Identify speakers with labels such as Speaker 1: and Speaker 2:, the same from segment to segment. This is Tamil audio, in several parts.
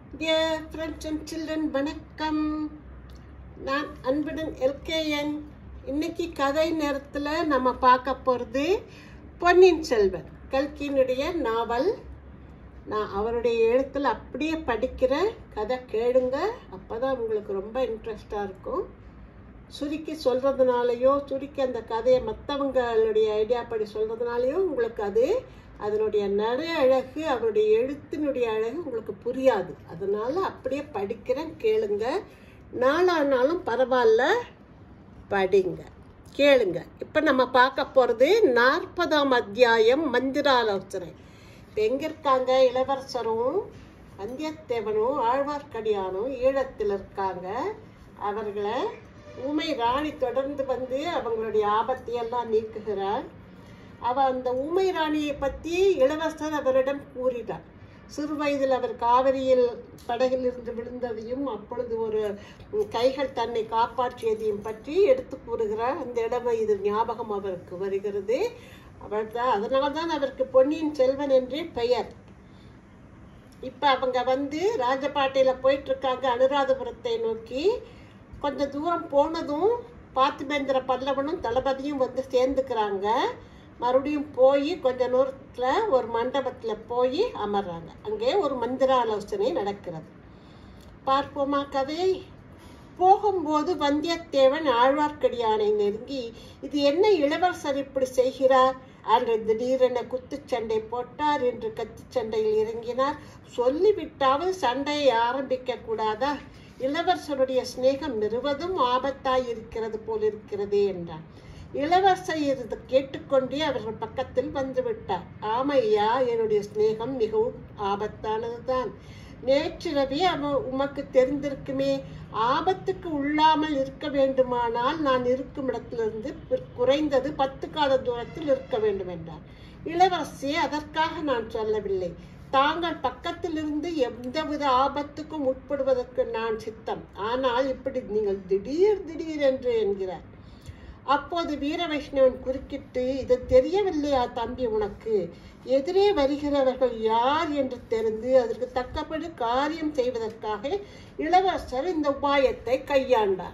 Speaker 1: டியர் ஃப்ரெண்ட்ஸ் அண்ட் சில்ட்ரன் வணக்கம் நான் அன்புடன் எல்கேஎன் இன்னைக்கு கதை நேரத்தில் நம்ம பார்க்க போகிறது பொன்னியின் செல்வன் கல்கியினுடைய நாவல் நான் அவருடைய எழுத்தில் அப்படியே படிக்கிற கதை கேளுங்க அப்போ தான் உங்களுக்கு ரொம்ப இன்ட்ரெஸ்டாக இருக்கும் சுருக்கி சொல்கிறதுனாலையோ சுருக்கி அந்த கதையை மற்றவங்களுடைய ஐடியா படி சொல்கிறதுனாலையோ உங்களுக்கு அது அதனுடைய நடை அழகு அவருடைய எழுத்தினுடைய அழகு உங்களுக்கு புரியாது அதனால் அப்படியே படிக்கிறேன் கேளுங்க நாளானாலும் பரவாயில்ல படிங்க கேளுங்க இப்போ நம்ம பார்க்க போகிறது நாற்பதாம் அத்தியாயம் மந்திராலோசனை இப்போ எங்கே இருக்காங்க இளவரசரும் வந்தியத்தேவனும் ஆழ்வார்க்கடியானும் ஈழத்தில் இருக்காங்க அவர்களை ஊமை ராணி தொடர்ந்து வந்து அவங்களுடைய ஆபத்தையெல்லாம் நீக்குகிறார் அவ அந்த ஊமை ராணியை பற்றி இளவரசர் அவரிடம் கூறினார் சிறு வயதில் அவர் காவிரியில் படகில் இருந்து விழுந்ததையும் அப்பொழுது ஒரு கைகள் தன்னை காப்பாற்றியதையும் பற்றி எடுத்து கூறுகிறார் அந்த இடம் இது ஞாபகம் அவருக்கு வருகிறது அவர் தான் அதனால தான் அவருக்கு பொன்னியின் செல்வன் என்றே பெயர் இப்போ அவங்க வந்து ராஜபாட்டையில் போயிட்டுருக்காங்க அனுராதபுரத்தை நோக்கி கொஞ்சம் தூரம் போனதும் பார்த்திபேந்திர பல்லவனும் தளபதியும் வந்து சேர்ந்துக்கிறாங்க மறுபடியும் போய் கொஞ்ச தூரத்தில் ஒரு மண்டபத்தில் போய் அமர்றாங்க அங்கே ஒரு மந்திர ஆலோசனை நடக்கிறது பார்ப்போமா கதை போகும்போது வந்தியத்தேவன் ஆழ்வார்க்கடியானை நெருங்கி இது என்ன இளவரசர் இப்படி செய்கிறார் அன்று திடீரென குத்துச்சண்டை போட்டார் என்று கத்திச்சண்டையில் இறங்கினார் சொல்லிவிட்டாவது சண்டையை ஆரம்பிக்க கூடாதா இளவரசருடைய சிநேகம் நிறுவதும் ஆபத்தாய் இருக்கிறது போல் இருக்கிறதே என்றார் இளவரசர் இது கேட்டுக்கொண்டே அவர்கள் பக்கத்தில் வந்து விட்டார் ஆமையா என்னுடைய சிநேகம் மிகவும் ஆபத்தானதுதான் நேற்றிரவே அவ உமக்கு தெரிந்திருக்குமே ஆபத்துக்கு உள்ளாமல் இருக்க வேண்டுமானால் நான் இருக்கும் இடத்திலிருந்து குறைந்தது பத்து கால தூரத்தில் இருக்க வேண்டும் என்றார் இளவரசி அதற்காக நான் சொல்லவில்லை தாங்கள் பக்கத்திலிருந்து எந்தவித ஆபத்துக்கும் உட்படுவதற்கு நான் சித்தம் ஆனால் இப்படி நீங்கள் திடீர் திடீர் என்று என்கிறார் அப்போது வீர வைஷ்ணவன் குறுக்கிட்டு இது தெரியவில்லையா தம்பி உனக்கு எதிரே வருகிறவர்கள் யார் என்று தெரிந்து அதற்கு தக்கபடி காரியம் செய்வதற்காக இளவரசர் இந்த உபாயத்தை கையாண்டார்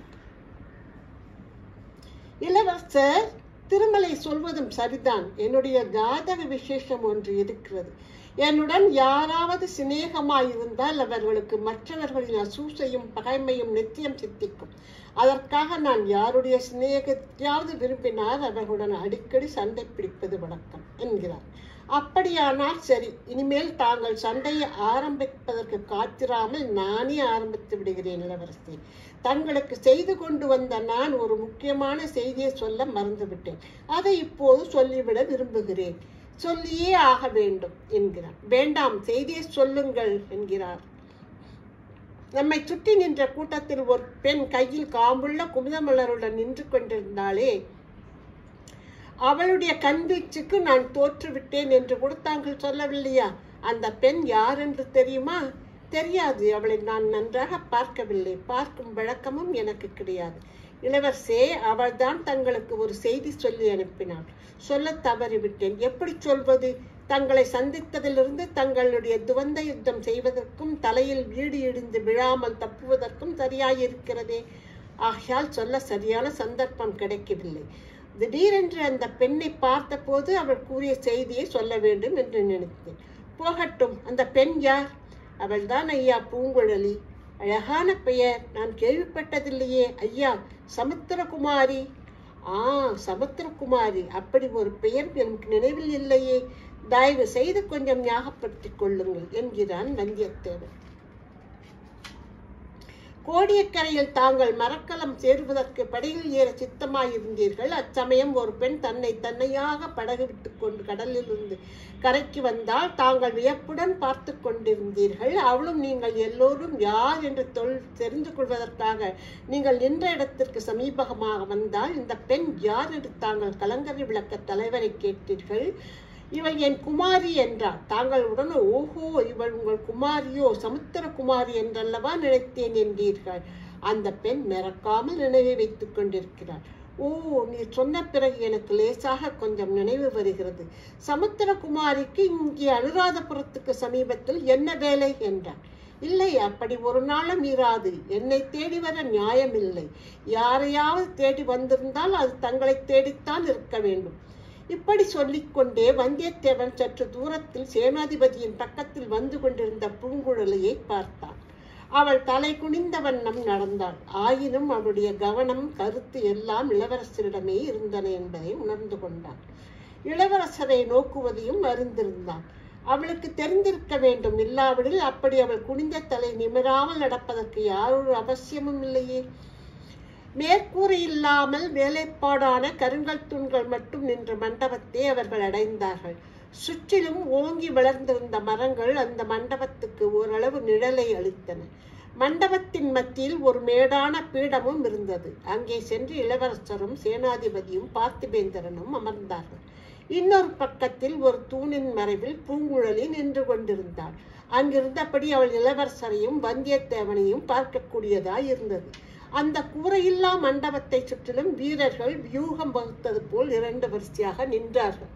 Speaker 1: இளவரசர் திருமலை சொல்வதும் சரிதான் என்னுடைய ஜாதக விசேஷம் ஒன்று இருக்கிறது என்னுடன் யாராவது சிநேகமாயிருந்தால் அவர்களுக்கு மற்றவர்களின் அசூசையும் பகைமையும் நித்தியம் சித்திக்கும் அதற்காக நான் யாருடைய சிநேகத்தையாவது விரும்பினால் அவர்களுடன் அடிக்கடி சண்டை பிடிப்பது வழக்கம் என்கிறார் அப்படியானால் சரி இனிமேல் தாங்கள் சண்டையை ஆரம்பிப்பதற்கு காத்திராமல் நானே ஆரம்பித்து விடுகிறேன் இளவரசி தங்களுக்கு செய்து கொண்டு வந்த நான் ஒரு முக்கியமான செய்தியை சொல்ல மறந்துவிட்டேன் அதை இப்போது சொல்லிவிட விரும்புகிறேன் சொல்லியே ஆக வேண்டும் என்கிறார் வேண்டாம் செய்தியை சொல்லுங்கள் என்கிறார் நம்மை சுற்றி நின்ற கூட்டத்தில் ஒரு பெண் கையில் காம்புள்ள குமுதமலருடன் நின்று கொண்டிருந்தாலே அவளுடைய கண்வீச்சுக்கு நான் தோற்றுவிட்டேன் என்று கூட தாங்கள் சொல்லவில்லையா அந்த பெண் யார் என்று தெரியுமா தெரியாது அவளை நான் நன்றாக பார்க்கவில்லை பார்க்கும் வழக்கமும் எனக்கு கிடையாது இளவரசே அவள்தான் தங்களுக்கு ஒரு செய்தி சொல்லி அனுப்பினாள் சொல்ல தவறிவிட்டேன் எப்படி சொல்வது தங்களை சந்தித்ததிலிருந்து தங்களுடைய துவந்த யுத்தம் செய்வதற்கும் தலையில் வீடு இடிந்து விழாமல் தப்புவதற்கும் சரியாயிருக்கிறதே ஆகையால் சொல்ல சரியான சந்தர்ப்பம் கிடைக்கவில்லை திடீரென்று அந்த பெண்ணை பார்த்தபோது அவள் கூறிய செய்தியை சொல்ல வேண்டும் என்று நினைத்தேன் போகட்டும் அந்த பெண் யார் அவள்தான் ஐயா பூங்குழலி அழகான பெயர் நான் கேள்விப்பட்டதில்லையே ஐயா சமுத்திரகுமாரி ஆ சமுத்திரகுமாரி அப்படி ஒரு பெயர் எனக்கு நினைவில் இல்லையே தயவு செய்து கொஞ்சம் ஞாபகப்படுத்திக் கொள்ளுங்கள் என்கிறான் வந்தியத்தேவன் கோடியக்கரையில் தாங்கள் மரக்கலம் சேருவதற்கு படகில் ஏற சித்தமாயிருந்தீர்கள் அச்சமயம் ஒரு பெண் தன்னை தன்னையாக படகு விட்டு கொண்டு கடலில் இருந்து கரைக்கு வந்தால் தாங்கள் வியப்புடன் பார்த்து கொண்டிருந்தீர்கள் அவளும் நீங்கள் எல்லோரும் யார் என்று தொல் தெரிந்து கொள்வதற்காக நீங்கள் நின்ற இடத்திற்கு சமீபகமாக வந்தால் இந்த பெண் யார் என்று தாங்கள் கலங்கரை விளக்க தலைவரை கேட்டீர்கள் இவள் என் குமாரி என்றார் தாங்கள் உடனே ஓஹோ இவள் உங்கள் குமாரியோ சமுத்திர குமாரி என்றல்லவா நினைத்தேன் என்றீர்கள் அந்த பெண் மறக்காமல் நினைவை வைத்துக் கொண்டிருக்கிறார் ஓ நீ சொன்ன பிறகு எனக்கு லேசாக கொஞ்சம் நினைவு வருகிறது சமுத்திரகுமாரிக்கு இங்கே அனுராதபுரத்துக்கு சமீபத்தில் என்ன வேலை என்றார் இல்லை அப்படி ஒரு நாளும் இராது என்னை தேடி வர நியாயமில்லை யாரையாவது தேடி வந்திருந்தால் அது தங்களை தேடித்தான் இருக்க வேண்டும் இப்படி சொல்லிக்கொண்டே வந்தியத்தேவன் சற்று தூரத்தில் சேனாதிபதியின் பக்கத்தில் வந்து கொண்டிருந்த பூங்குழலியை பார்த்தான் அவள் தலை குனிந்த வண்ணம் நடந்தாள் ஆயினும் அவளுடைய கவனம் கருத்து எல்லாம் இளவரசரிடமே இருந்தன என்பதை உணர்ந்து கொண்டான் இளவரசரை நோக்குவதையும் அறிந்திருந்தான் அவளுக்கு தெரிந்திருக்க வேண்டும் இல்லாவிடில் அப்படி அவள் குனிந்த தலை நிமிராமல் நடப்பதற்கு யாரொரு அவசியமும் இல்லையே மேற்கூரை இல்லாமல் வேலைப்பாடான கருங்கல் தூண்கள் மட்டும் நின்ற மண்டபத்தை அவர்கள் அடைந்தார்கள் சுற்றிலும் ஓங்கி வளர்ந்திருந்த மரங்கள் அந்த மண்டபத்துக்கு ஓரளவு நிழலை அளித்தன மண்டபத்தின் மத்தியில் ஒரு மேடான பீடமும் இருந்தது அங்கே சென்று இளவரசரும் சேனாதிபதியும் பார்த்திபேந்திரனும் அமர்ந்தார்கள் இன்னொரு பக்கத்தில் ஒரு தூணின் மறைவில் பூங்குழலி நின்று கொண்டிருந்தாள் அங்கிருந்தபடி அவள் இளவரசரையும் வந்தியத்தேவனையும் பார்க்கக்கூடியதாய் இருந்தது அந்த கூரையில்லா மண்டபத்தை சுற்றிலும் வீரர்கள் வியூகம் வகுத்தது போல் இரண்டு வரிசையாக நின்றார்கள்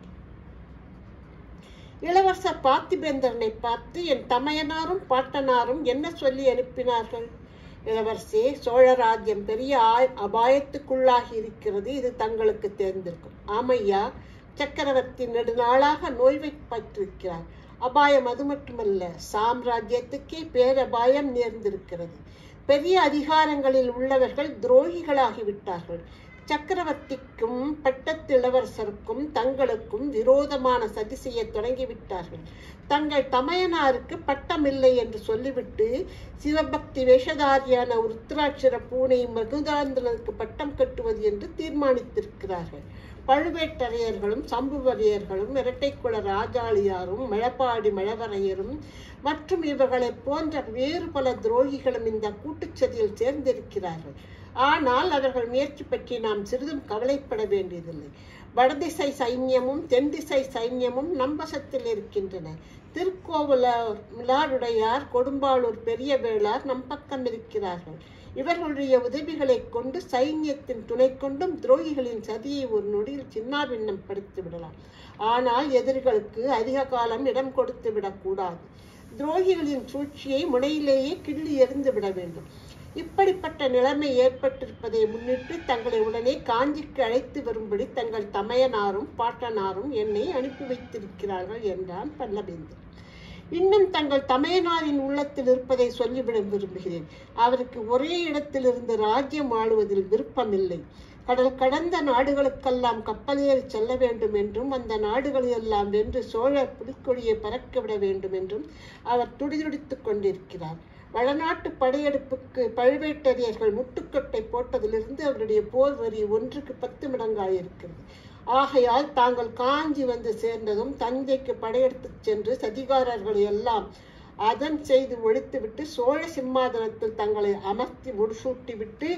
Speaker 1: இளவரசர் பார்த்திபேந்திரனை பார்த்து என் தமையனாரும் பாட்டனாரும் என்ன சொல்லி அனுப்பினார்கள் இளவரசே சோழராஜ்யம் பெரிய ஆய்- அபாயத்துக்குள்ளாகி இருக்கிறது இது தங்களுக்கு தெரிந்திருக்கும் ஆமையா சக்கரவர்த்தி நெடுநாளாக நோய்வைப்பட்டிருக்கிறார் அபாயம் அது மட்டுமல்ல சாம்ராஜ்யத்துக்கே பேரபாயம் நேர்ந்திருக்கிறது பெரிய அதிகாரங்களில் உள்ளவர்கள் துரோகிகளாகிவிட்டார்கள் சக்கரவர்த்திக்கும் பட்டத்து இளவரசருக்கும் தங்களுக்கும் விரோதமான சதி செய்ய தொடங்கிவிட்டார்கள் தங்கள் தமையனாருக்கு பட்டம் இல்லை என்று சொல்லிவிட்டு சிவபக்தி வேஷதாரியான உருத்ராட்சர பூனை மகுதாந்தனுக்கு பட்டம் கட்டுவது என்று தீர்மானித்திருக்கிறார்கள் பழுவேட்டரையர்களும் சம்புவரையர்களும் இரட்டைக்குள ராஜாளியாரும் மழப்பாடி மழவரையரும் மற்றும் இவர்களைப் போன்ற வேறு பல துரோகிகளும் இந்த கூட்டுச்சதியில் சேர்ந்திருக்கிறார்கள் ஆனால் அவர்கள் முயற்சி பற்றி நாம் சிறிதும் கவலைப்பட வேண்டியதில்லை வடதிசை சைன்யமும் தென்திசை சைன்யமும் நம்பசத்தில் இருக்கின்றன திருக்கோவிலாருடையார் கொடும்பாளூர் பெரிய வேளார் நம் பக்கம் இருக்கிறார்கள் இவர்களுடைய உதவிகளைக் கொண்டு சைன்யத்தின் துணை கொண்டும் துரோகிகளின் சதியை ஒரு நொடியில் சின்னாபின்னம் படுத்தி விடலாம் ஆனால் எதிரிகளுக்கு அதிக காலம் இடம் கொடுத்து விடக்கூடாது துரோகிகளின் சூழ்ச்சியை முனையிலேயே கிள்ளி எறிந்து விட வேண்டும் இப்படிப்பட்ட நிலைமை ஏற்பட்டிருப்பதை முன்னிட்டு தங்களை உடனே காஞ்சிக்கு அழைத்து வரும்படி தங்கள் தமையனாரும் பாட்டனாரும் என்னை அனுப்பி வைத்திருக்கிறார்கள் என்றான் பல்லவேந்தன் இன்னும் தங்கள் தமையனாரின் உள்ளத்தில் இருப்பதை சொல்லிவிட விரும்புகிறேன் அவருக்கு ஒரே இடத்திலிருந்து ராஜ்யம் ஆளுவதில் விருப்பமில்லை கடல் கடந்த நாடுகளுக்கெல்லாம் கப்பலேறி செல்ல வேண்டும் என்றும் அந்த நாடுகளெல்லாம் வென்று சோழர் புலிக்கொடியை பறக்கவிட வேண்டும் என்றும் அவர் துடிதுடித்துக் கொண்டிருக்கிறார் வடநாட்டு படையெடுப்புக்கு பழுவேட்டரையர்கள் முட்டுக்கட்டை போட்டதிலிருந்து அவருடைய போர் வரி ஒன்றுக்கு பத்து மடங்காயிருக்கிறது ஆகையால் தாங்கள் காஞ்சி வந்து சேர்ந்ததும் தஞ்சைக்கு படையெடுத்துச் சென்று சதிகாரர்களை எல்லாம் அதன் செய்து ஒழித்துவிட்டு சோழ சிம்மாதனத்தில் தங்களை அமர்த்தி முடிசூட்டிவிட்டு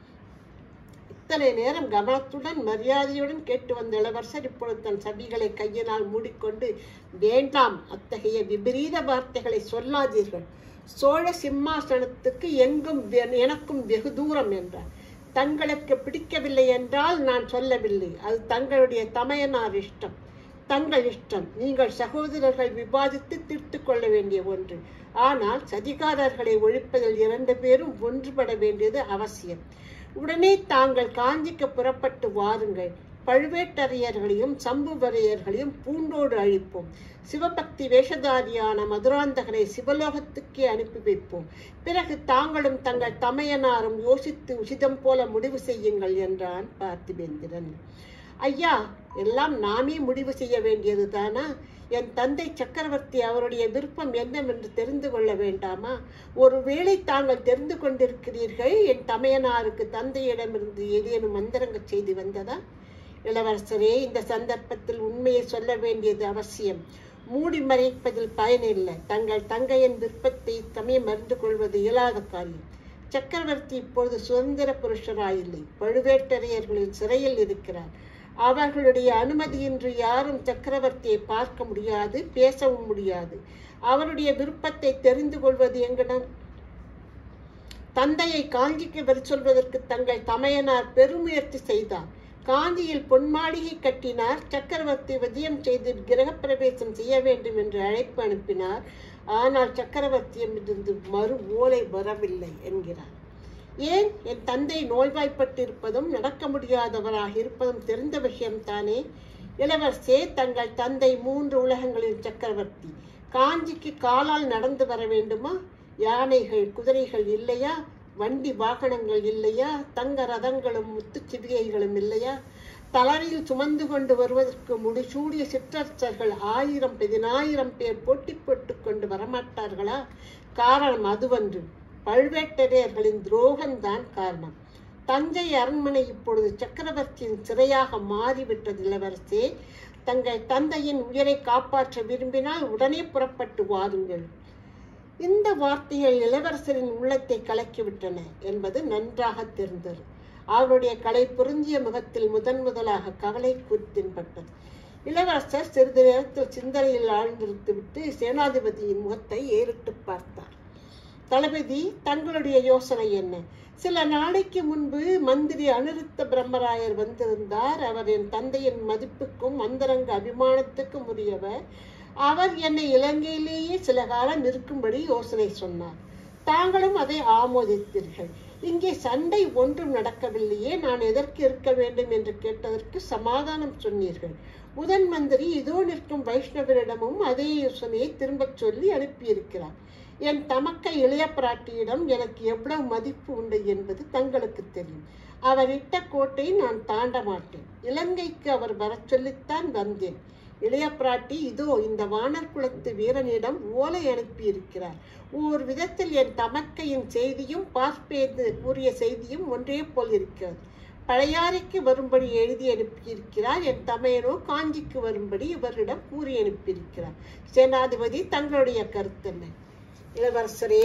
Speaker 1: இத்தனை நேரம் கவனத்துடன் மரியாதையுடன் கேட்டு வந்த இளவரசர் இப்பொழுது தன் சபிகளை கையினால் மூடிக்கொண்டு வேண்டாம் அத்தகைய விபரீத வார்த்தைகளை சொல்லாதீர்கள் சோழ சிம்மாசனத்துக்கு எங்கும் வெ- எனக்கும் வெகு தூரம் என்றார் தங்களுக்கு பிடிக்கவில்லை என்றால் நான் சொல்லவில்லை அது தங்களுடைய தமையனார் இஷ்டம் தங்கள் இஷ்டம் நீங்கள் சகோதரர்கள் விவாதித்து தீர்த்து கொள்ள வேண்டிய ஒன்று ஆனால் சதிகாரர்களை ஒழிப்பதில் இரண்டு பேரும் ஒன்றுபட வேண்டியது அவசியம் உடனே தாங்கள் காஞ்சிக்கு புறப்பட்டு வாருங்கள் பழுவேட்டரையர்களையும் சம்புவரையர்களையும் பூண்டோடு அழிப்போம் சிவபக்தி வேஷதாரியான மதுராந்தகரை சிவலோகத்துக்கே அனுப்பி வைப்போம் பிறகு தாங்களும் தங்கள் தமையனாரும் யோசித்து உசிதம் போல முடிவு செய்யுங்கள் என்றான் பார்த்திபேந்திரன் ஐயா எல்லாம் நாமே முடிவு செய்ய வேண்டியது தானா என் தந்தை சக்கரவர்த்தி அவருடைய விருப்பம் என்னவென்று தெரிந்து கொள்ள வேண்டாமா ஒருவேளை தாங்கள் தெரிந்து கொண்டிருக்கிறீர்கள் என் தமையனாருக்கு தந்தையிடமிருந்து ஏதேனும் மந்திரங்க செய்தி வந்ததா இளவரசரே இந்த சந்தர்ப்பத்தில் உண்மையை சொல்ல வேண்டியது அவசியம் மூடி மறைப்பதில் பயனில்லை தங்கள் தங்கையின் விருப்பத்தை சமயம் அறிந்து கொள்வது இயலாத காரியம் சக்கரவர்த்தி இப்பொழுது சுதந்திர புருஷராயில்லை பழுவேட்டரையர்களின் சிறையில் இருக்கிறார் அவர்களுடைய அனுமதியின்றி யாரும் சக்கரவர்த்தியை பார்க்க முடியாது பேசவும் முடியாது அவருடைய விருப்பத்தை தெரிந்து கொள்வது எங்களிடம் தந்தையை காஞ்சிக்கு வர சொல்வதற்கு தங்கள் தமையனார் பெருமுயற்சி செய்தார் காஞ்சியில் பொன்மாளிகை கட்டினார் சக்கரவர்த்தி விஜயம் செய்து கிரகப்பிரவேசம் செய்ய வேண்டும் என்று அழைப்பு அனுப்பினார் ஆனால் சக்கரவர்த்தியிடமிருந்து மறு ஓலை வரவில்லை என்கிறார் ஏன் என் தந்தை நோய்வாய்ப்பட்டிருப்பதும் நடக்க முடியாதவராக இருப்பதும் தெரிந்த விஷயம்தானே இளவரசே தங்கள் தந்தை மூன்று உலகங்களின் சக்கரவர்த்தி காஞ்சிக்கு காலால் நடந்து வர வேண்டுமா யானைகள் குதிரைகள் இல்லையா வண்டி வாகனங்கள் இல்லையா தங்க ரதங்களும் முத்துச் சிவிகைகளும் இல்லையா தளரில் சுமந்து கொண்டு வருவதற்கு முடிசூடிய சிற்றரசர்கள் ஆயிரம் பதினாயிரம் பேர் போட்டி போட்டுக் கொண்டு வரமாட்டார்களா காரணம் அதுவன்று பழுவேட்டரையர்களின் துரோகம்தான் காரணம் தஞ்சை அரண்மனை இப்பொழுது சக்கரவர்த்தியின் சிறையாக மாறிவிட்டது இளவரசே தங்கள் தந்தையின் உயிரை காப்பாற்ற விரும்பினால் உடனே புறப்பட்டு வாருங்கள் இந்த வார்த்தைகள் இளவரசரின் உள்ளத்தை கலக்கிவிட்டன என்பது நன்றாக தெரிந்தது அவருடைய கலை பொருந்திய முகத்தில் முதன் முதலாக கவலை குறித்தின்பட்டது இளவரசர் சிறிது நேரத்தில் சிந்தனையில் ஆழ்ந்திருத்துவிட்டு சேனாதிபதியின் முகத்தை ஏறிட்டு பார்த்தார் தளபதி தங்களுடைய யோசனை என்ன சில நாளைக்கு முன்பு மந்திரி அனிருத்த பிரம்மராயர் வந்திருந்தார் அவர் என் தந்தையின் மதிப்புக்கும் மந்திரங்க அபிமானத்துக்கும் உரியவர் அவர் என்னை இலங்கையிலேயே சில காலம் இருக்கும்படி யோசனை சொன்னார் தாங்களும் அதை ஆமோதித்தீர்கள் இங்கே சண்டை ஒன்றும் நடக்கவில்லையே நான் எதற்கு இருக்க வேண்டும் என்று கேட்டதற்கு சமாதானம் சொன்னீர்கள் முதன் மந்திரி இதோ நிற்கும் வைஷ்ணவரிடமும் அதே யோசனையை திரும்பச் சொல்லி அனுப்பியிருக்கிறார் என் தமக்க இளைய பிராட்டியிடம் எனக்கு எவ்வளவு மதிப்பு உண்டு என்பது தங்களுக்கு தெரியும் அவர் இட்ட கோட்டை நான் தாண்ட மாட்டேன் இலங்கைக்கு அவர் வரச் சொல்லித்தான் வந்தேன் இளைய பிராட்டி இதோ இந்த வானர் குலத்து வீரனிடம் ஓலை அனுப்பியிருக்கிறார் ஓர் விதத்தில் என் தமக்கையின் செய்தியும் பார்ப்பேது கூறிய செய்தியும் ஒன்றே போல் இருக்கிறது பழையாறைக்கு வரும்படி எழுதி அனுப்பியிருக்கிறார் என் தமையனோ காஞ்சிக்கு வரும்படி இவரிடம் கூறி அனுப்பியிருக்கிறார் சேனாதிபதி தங்களுடைய கருத்து என்ன இளவரசரே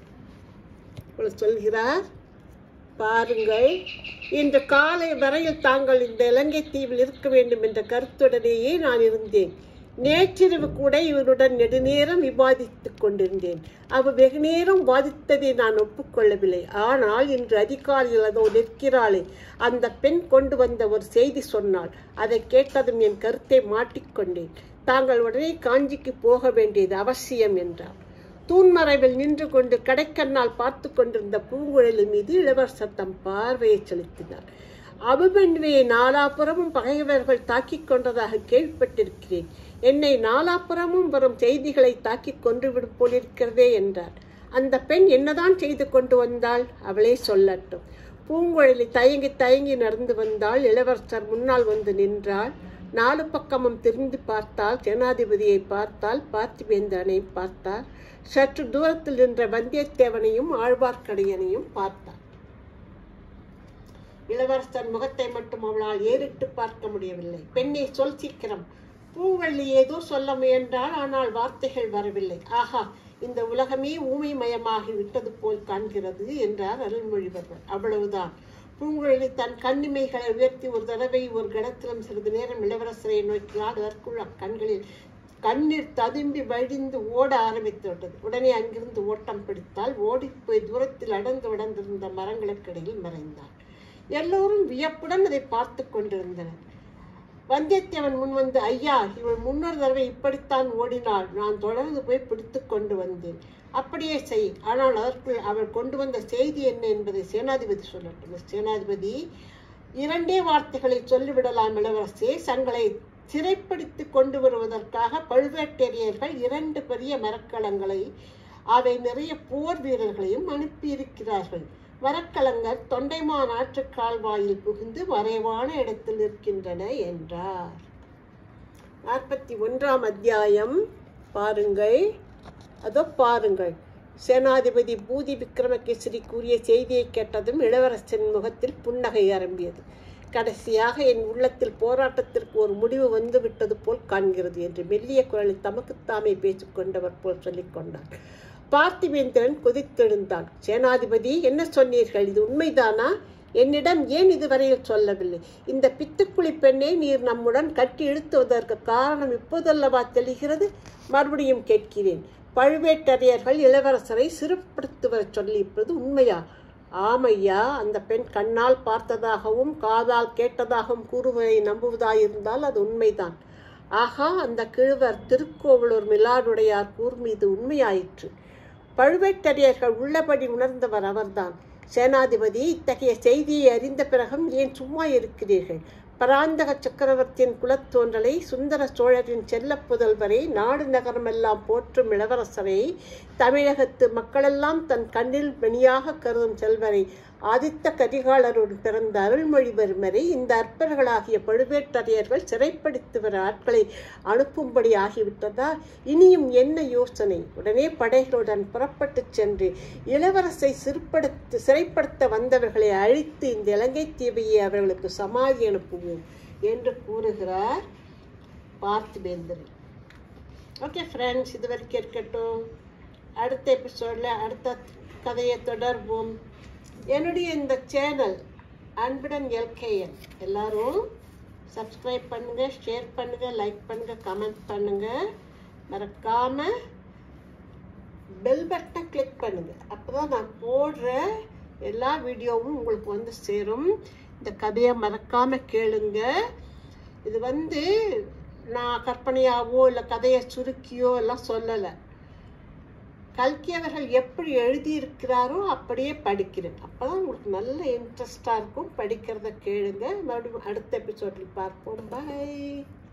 Speaker 1: இவ்வளவு சொல்கிறார் பாருங்கள் இன்று காலை வரையில் தாங்கள் இந்த இலங்கை தீவில் இருக்க வேண்டும் என்ற கருத்துடனேயே நான் இருந்தேன் நேற்றிரவு கூட இவருடன் நெடுநேரம் விவாதித்துக் கொண்டிருந்தேன் அவர் வெகு நேரம் வாதித்ததை நான் ஒப்புக்கொள்ளவில்லை ஆனால் இன்று அதிகாலையில் அதோ நிற்கிறாளே அந்த பெண் கொண்டு வந்த ஒரு செய்தி சொன்னாள் அதை கேட்டதும் என் கருத்தை மாட்டிக்கொண்டேன் தாங்கள் உடனே காஞ்சிக்கு போக வேண்டியது அவசியம் என்றார் தூண்மறைவில் நின்று கொண்டு கடைக்கண்ணால் பார்த்து கொண்டிருந்த பூங்குழலி மீது இளவரசர் தம் பார்வையை செலுத்தினார் அபிமன்யுவை நாலாபுறமும் பகைவர்கள் தாக்கிக் கொண்டதாக கேள்விப்பட்டிருக்கிறேன் என்னை நாலாபுறமும் வரும் செய்திகளை தாக்கிக் கொன்றுவிடும் போலிருக்கிறதே என்றார் அந்த பெண் என்னதான் செய்து கொண்டு வந்தாள் அவளே சொல்லட்டும் பூங்குழலி தயங்கி தயங்கி நடந்து வந்தாள் இளவரசர் முன்னால் வந்து நின்றாள் நாலு பக்கமும் திரும்பி பார்த்தால் சேனாதிபதியை பார்த்தால் பார்த்திபேந்தனை பார்த்தார் சற்று தூரத்தில் நின்ற வந்தியத்தேவனையும் ஆழ்வார்க்கடையனையும் பார்த்தார் இளவரசன் முகத்தை மட்டும் அவளால் ஏறிட்டு பார்க்க முடியவில்லை பெண்ணை சொல் சீக்கிரம் பூவள்ளி ஏதோ சொல்ல முயன்றாள் ஆனால் வார்த்தைகள் வரவில்லை ஆஹா இந்த உலகமே ஊமைமயமாகி விட்டது போல் காண்கிறது என்றார் அருள்மொழிவர்கள் அவ்வளவுதான் பூங்குழலி தன் கண்ணிமைகளை உயர்த்தி ஒரு தடவை ஒரு கடத்திலும் சிறிது நேரம் இளவரசரை நோக்கினாள் அதற்குள் அக்கண்களில் கண்ணீர் ததும்பி வழிந்து ஓட ஆரம்பித்து விட்டது உடனே அங்கிருந்து ஓட்டம் பிடித்தால் ஓடிப்போய் தூரத்தில் அடர்ந்து விடந்திருந்த மரங்களுக்கிடையில் மறைந்தாள் எல்லோரும் வியப்புடன் அதை பார்த்து கொண்டிருந்தனர் வந்தியத்தேவன் முன் வந்து ஐயா இவள் முன்னொரு தடவை இப்படித்தான் ஓடினாள் நான் தொடர்ந்து போய் பிடித்து கொண்டு வந்தேன் அப்படியே செய் ஆனால் அதற்குள் அவள் கொண்டு வந்த செய்தி என்ன என்பதை சேனாதிபதி சொல்லட்டும் சேனாதிபதி இரண்டே வார்த்தைகளை சொல்லிவிடலாம் இளவரசே தங்களை சிறைப்பிடித்து கொண்டு வருவதற்காக பழுவேட்டரையர்கள் இரண்டு பெரிய மரக்கலங்களை அவை நிறைய போர் வீரர்களையும் அனுப்பியிருக்கிறார்கள் மரக்கலங்கள் தொண்டைமான் ஆற்றுக் கால்வாயில் புகுந்து மறைவான இடத்தில் இருக்கின்றன என்றார் நாற்பத்தி ஒன்றாம் அத்தியாயம் பாருங்கள் அதோ பாருங்கள் சேனாதிபதி பூதி விக்ரமகேசரி கூறிய செய்தியை கேட்டதும் இளவரசன் முகத்தில் புன்னகை அரம்பியது கடைசியாக என் உள்ளத்தில் போராட்டத்திற்கு ஒரு முடிவு வந்து விட்டது போல் காண்கிறது என்று மெல்லிய குரலில் தமக்குத்தாமே பேசிக்கொண்டவர் போல் சொல்லிக் கொண்டார் பார்த்திபேந்திரன் கொதித்தெழுந்தான் சேனாதிபதி என்ன சொன்னீர்கள் இது உண்மைதானா என்னிடம் ஏன் இதுவரையில் சொல்லவில்லை இந்த பித்துக்குழி பெண்ணை நீர் நம்முடன் கட்டி இழுத்துவதற்கு காரணம் இப்போதல்லவா தெரிகிறது மறுபடியும் கேட்கிறேன் பழுவேட்டரையர்கள் இளவரசரை சிறுப்படுத்துவதை சொல்லியிருப்பது உண்மையா ஆமையா அந்த பெண் கண்ணால் பார்த்ததாகவும் காதால் கேட்டதாகவும் கூறுவதை நம்புவதாயிருந்தால் அது உண்மைதான் ஆகா அந்த கிழவர் திருக்கோவலூர் மிலாடுடையார் கூர் மீது உண்மையாயிற்று பழுவேட்டரையர்கள் உள்ளபடி உணர்ந்தவர் அவர்தான் சேனாதிபதி இத்தகைய செய்தியை அறிந்த பிறகும் ஏன் சும்மா இருக்கிறீர்கள் பராந்தக சக்கரவர்த்தியின் குலத்தோன்றலை சுந்தர சோழரின் செல்ல புதல்வரை நாடு நகரமெல்லாம் போற்றும் இளவரசரை தமிழகத்து மக்களெல்லாம் தன் கண்ணில் மணியாக கருதும் செல்வரை ஆதித்த கரிகாலருடன் பிறந்த அருள்மொழிவர்மரை இந்த அற்பர்களாகிய பழுவேட்டரையர்கள் சிறைப்படுத்துகிற ஆட்களை அனுப்பும்படி ஆகிவிட்டதா இனியும் என்ன யோசனை உடனே படைகளுடன் புறப்பட்டுச் சென்று இளவரசை சிறுப்படுத்த சிறைப்படுத்த வந்தவர்களை அழித்து இந்த இலங்கை தீவையை அவர்களுக்கு சமாதி அனுப்புவோம் என்று கூறுகிறார் பார்த்திபேந்திரன் ஓகே ஃப்ரெண்ட்ஸ் இது வரைக்கும் இருக்கட்டும் அடுத்த எபிசோடில் அடுத்த கதையை தொடர்வோம் என்னுடைய இந்த சேனல் அன்புடன் எல்கேஎன் எல்லாரும் சப்ஸ்கிரைப் பண்ணுங்க ஷேர் பண்ணுங்க லைக் பண்ணுங்க கமெண்ட் பண்ணுங்க மறக்காம பெல் பட்டனை கிளிக் பண்ணுங்க அப்பதான் நான் போடுற எல்லா வீடியோவும் உங்களுக்கு வந்து சேரும் இந்த கதையை மறக்காம கேளுங்க இது வந்து நான் கற்பனையாவோ இல்லை கதையை சுருக்கியோ எல்லாம் சொல்லலை கல்கி அவர்கள் எப்படி எழுதியிருக்கிறாரோ அப்படியே படிக்கிறேன் அப்பதான் உங்களுக்கு நல்ல இன்ட்ரெஸ்டாக இருக்கும் படிக்கிறத கேளுங்க மறுபடியும் அடுத்த எபிசோடில் பார்ப்போம் பாய்